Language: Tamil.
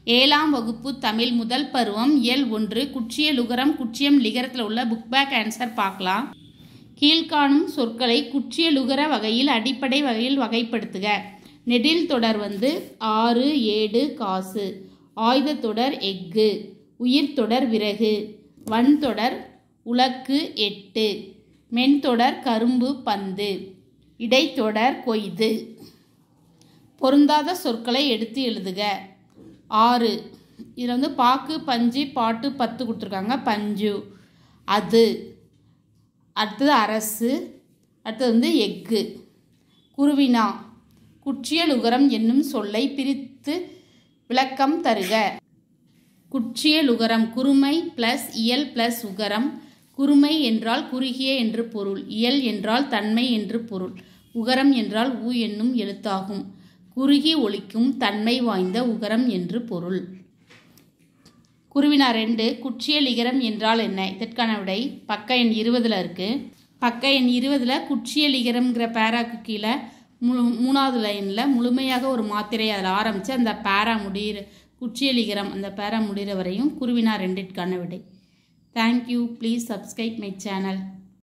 ஏழாம் வகுப்பு தமிழ் முதல் பருவம் இயல் ஒன்று குற்றிய லுகரம் குற்றியம் லிகரத்தில் உள்ள புக் பேக் ஆன்சர் பார்க்கலாம் கீழ்காணும் சொற்களை குற்றிய லுகர வகையில் அடிப்படை வகையில் வகைப்படுத்துக நெடில் தொடர் வந்து ஆறு ஏடு காசு ஆயுத தொடர் எஃகு உயிர் தொடர் விறகு வன் தொடர் உலக்கு எட்டு மென்தொடர் கரும்பு பந்து இடைத்தொடர் கொய்து பொருந்தாத சொற்களை எடுத்து எழுதுக ஆறு இதில் வந்து பாக்கு பஞ்சு பாட்டு பத்து கொடுத்துருக்காங்க பஞ்சு அது அடுத்தது அரசு அடுத்தது வந்து எஃகு குருவினா குற்றியல் உகரம் என்னும் சொல்லை பிரித்து விளக்கம் தருக குற்றியல் உகரம் குறுமை ப்ளஸ் இயல் ப்ளஸ் உகரம் குறுமை என்றால் குறுகிய என்று பொருள் இயல் என்றால் தன்மை என்று பொருள் உகரம் என்றால் ஊ என்னும் எழுத்தாகும் குறுகி ஒலிக்கும் தன்மை வாய்ந்த உகரம் என்று பொருள் குருவினா ரெண்டு குற்றிய லிகரம் என்றால் என்ன இதற்கான விடை பக்க எண் இருபதில் இருக்குது பக்க எண் இருபதில் குற்றிய லிகரம்ங்கிற பேராக்கு கீழே முழு மூணாவது லைனில் முழுமையாக ஒரு மாத்திரை அதில் ஆரம்பித்து அந்த பேரா முடிகிற குற்றிய லிகரம் அந்த பேரா முடிகிற வரையும் குருவினா ரெண்டிற்கான விடை thank you please subscribe my channel